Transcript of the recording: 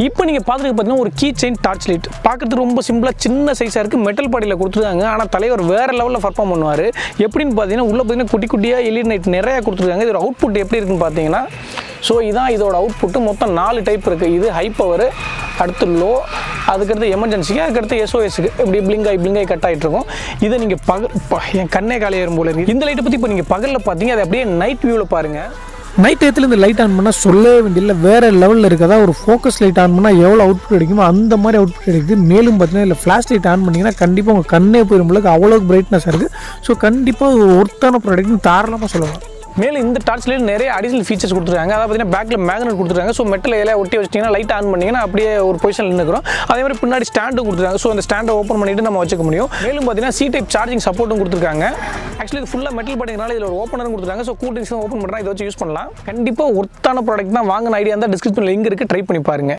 இப்போ நீங்கள் பார்த்துட்டு பார்த்தீங்கன்னா ஒரு கீ செயின் டார்ச் லைட் பார்க்கறதுக்கு ரொம்ப சிம்பிளாக சின்ன சைஸாக இருக்குது மெட்டல் பாடியில் கொடுத்துருக்காங்க ஆனால் தலைவர் வேறு லெவலில் பர்ஃபார்ம் பண்ணுவார் எப்படின்னு பார்த்தீங்கன்னா உள்ளே பார்த்தீங்கன்னா குட்டி குட்டியாக எல்இடி லைட் நிறையா கொடுத்துருக்காங்க இதோட அவுட்புட் எப்படி இருக்குன்னு பார்த்தீங்கன்னா ஸோ இதான் இதோட அவுட்புட்டு மொத்தம் நாலு டைப் இருக்குது இது ஹை பவர் அடுத்து லோ அதுக்கடுத்து எமர்ஜென்சிக்கு அதுக்கடுத்து எஸ்ஓஎஸ்க்கு இப்படி பிளிங்க் ஆகி பிளிங்க் ஆகி கட் ஆகிட்டு இருக்கும் இதை நீங்கள் பகல் ப- என் கண்ணே காலையேறும் போல இருக்குது இந்த லைட்டை பற்றி இப்போ நீங்கள் பகலில் பார்த்தீங்க அதை அப்படியே நைட் வியூவில் பாருங்கள் நைட் டயத்தில் இந்த லைட் ஆன் பண்ணால் சொல்லவே வேண்டியதில்லை வேறு லெவலில் இருக்கதா ஒரு ஃபோக்கஸ் லைட் ஆன் பண்ணால் எவ்வளோ அவுட்புட் கிடைக்குமோ அந்த மாதிரி அவுட்புட் கிடைக்குது மேலும் பார்த்தீங்கன்னா இல்லை ஃப்ளாஷ் லைட் ஆன் பண்ணிங்கன்னா கண்டிப்பாக உங்கள் கண்ணே போயிரும்பளுக்கு அவ்வளோ பிரைட்னஸாக இருக்குது ஸோ கண்டிப்பாக ஒரு ஒர்த்தான ப்ராடக்ட்னு தாராளமாக சொல்லலாம் மேலும் இந்த டார்ச் லைட் நிறைய அடிஷனல் ஃபீச்சர்ஸ் கொடுத்துருக்காங்க அதாவது பார்த்தீங்கன்னா பேக்கில் மேக்னெட் கொடுத்துருக்காங்க ஸோ மெட்டல் இலையை ஒட்டி வச்சிட்டிங்கன்னா லைட் ஆன் பண்ணிங்கன்னா அப்படியே ஒரு பொசிஷனில் நிற்கிறோம் அதே மாதிரி பின்னாடி ஸ்டாண்டும் கொடுத்துருக்காங்க ஸோ அந்த ஸ்டாண்டை ஓப்பன் பண்ணிட்டு நம்ம வச்சுக்க முடியும் மேலும் பார்த்தீங்கன்னா சி டைப் சார்ஜிங் சப்போர்ட்டும் கொடுத்துருக்காங்க ஆக்சுவலி இது ஃபுல்லாக மெட்டல் பாட்டிங்கனால இதில் ஒரு ஓப்பனரும் கொடுத்துருக்காங்க ஸோ கூல் ட்ரிங்க்ஸ் ஓப்பன் பண்ணுறா இதை வச்சு யூஸ் பண்ணலாம் கண்டிப்பாக ஒர்த்தான ப்ராடக்ட் தான் வாங்கின ஐடியா இருந்தால் டிஸ்கிரிப்ஷனில் லிங்க் இருக்குது ட்ரை பண்ணி பாருங்க